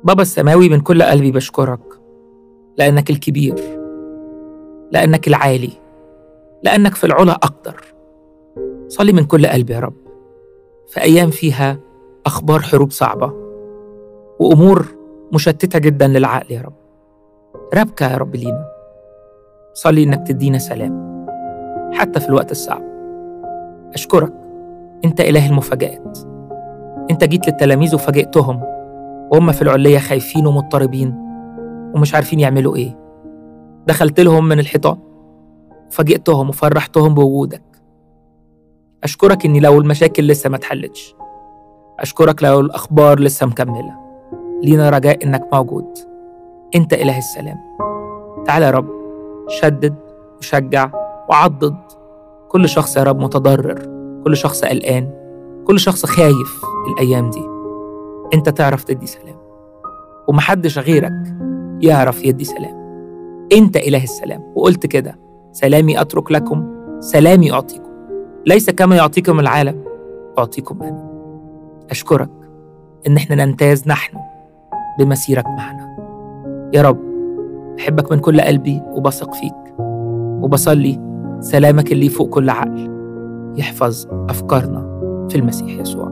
بابا السماوي من كل قلبي بشكرك لأنك الكبير لأنك العالي لأنك في العلا أقدر صلي من كل قلبي يا رب في أيام فيها أخبار حروب صعبة وأمور مشتتة جدا للعقل يا رب ربك يا رب لينا صلي إنك تدينا سلام حتى في الوقت الصعب أشكرك أنت إله المفاجآت أنت جيت للتلاميذ وفاجئتهم وهم في العلية خايفين ومضطربين ومش عارفين يعملوا إيه دخلت لهم من الحيطان وفاجئتهم وفرحتهم بوجودك أشكرك إني لو المشاكل لسه ما اتحلتش أشكرك لو الأخبار لسه مكملة لينا رجاء إنك موجود أنت إله السلام تعالى يا رب شدد وشجع وعضد كل شخص يا رب متضرر كل شخص قلقان كل شخص خايف الأيام دي أنت تعرف تدي سلام ومحدش غيرك يعرف يدي سلام أنت إله السلام وقلت كده سلامي أترك لكم سلامي أعطيكم ليس كما يعطيكم العالم أعطيكم أنا أشكرك إن إحنا نمتاز نحن بمسيرك معنا يا رب بحبك من كل قلبي وبثق فيك وبصلي سلامك اللي فوق كل عقل يحفظ أفكارنا في المسيح يسوع